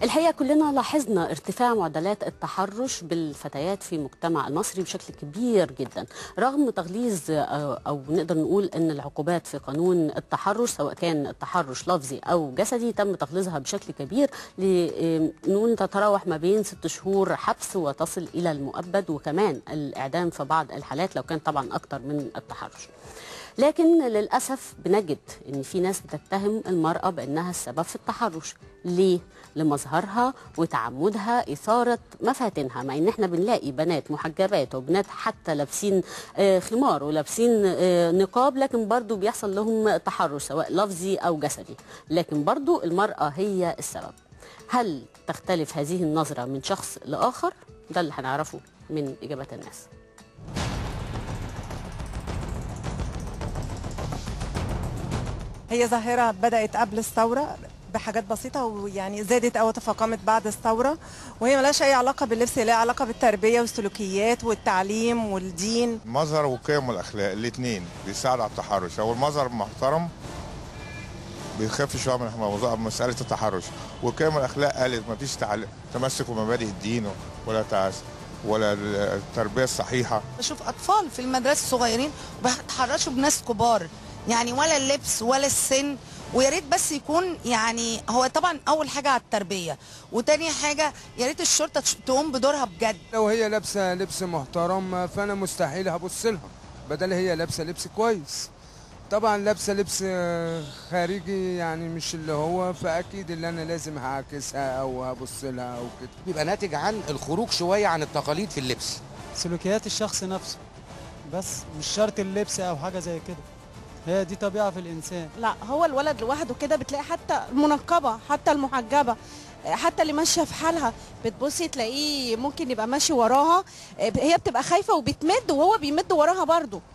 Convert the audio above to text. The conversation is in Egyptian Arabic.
الحقيقه كلنا لاحظنا ارتفاع معدلات التحرش بالفتيات في المجتمع المصري بشكل كبير جدا رغم تغليظ او أو نقدر نقول ان العقوبات في قانون التحرش سواء كان التحرش لفظي او جسدي تم تغليظها بشكل كبير لنقول تتراوح ما بين ست شهور حبس وتصل الى المؤبد وكمان الاعدام في بعض الحالات لو كان طبعا اكتر من التحرش لكن للأسف بنجد إن في ناس بتتهم المرأة بأنها السبب في التحرش ليه؟ لمظهرها وتعمدها إثارة مفاتنها مع إن إحنا بنلاقي بنات محجبات وبنات حتى لابسين آه، خمار ولابسين آه، نقاب لكن برضو بيحصل لهم تحرش سواء لفظي أو جسدي لكن برضو المرأة هي السبب هل تختلف هذه النظرة من شخص لآخر؟ ده اللي هنعرفه من إجابات الناس هي ظاهرة بدأت قبل الثورة بحاجات بسيطة ويعني زادت أو تفاقمت بعد الثورة وهي ملهاش أي علاقة باللبس لها علاقة بالتربية والسلوكيات والتعليم والدين المظهر والقيم والاخلاق الاثنين بيساعدوا على التحرش لو المظهر محترم بيخف شويه من موضوع مساله التحرش والقيم والاخلاق قالت ما فيش تعل- تمسك بمبادئ الدين ولا تعس ولا التربيه الصحيحه بشوف اطفال في المدرسه صغيرين وبيتحرشوا بناس كبار يعني ولا اللبس ولا السن ويا ريت بس يكون يعني هو طبعا اول حاجه على التربيه وتاني حاجه يا ريت الشرطه تش- تقوم بدورها بجد لو هي لابسه لبس محترم فانا مستحيل هبص لها بدل هي لابسه لبس كويس طبعا لابسه لبس آه، خارجي يعني مش اللي هو فاكيد اللي انا لازم هعكسها او هبص لها او كده بيبقى ناتج عن الخروج شويه عن التقاليد في اللبس سلوكيات الشخص نفسه بس مش شرط اللبس او حاجه زي كده هي دي طبيعه في الانسان لا هو الولد لوحده كده بتلاقي حتى المنقبه حتى المحجبه حتى اللي ماشيه في حالها بتبصي تلاقيه ممكن يبقى ماشي وراها هي بتبقى خايفه وبتمد وهو بيمد وراها برضه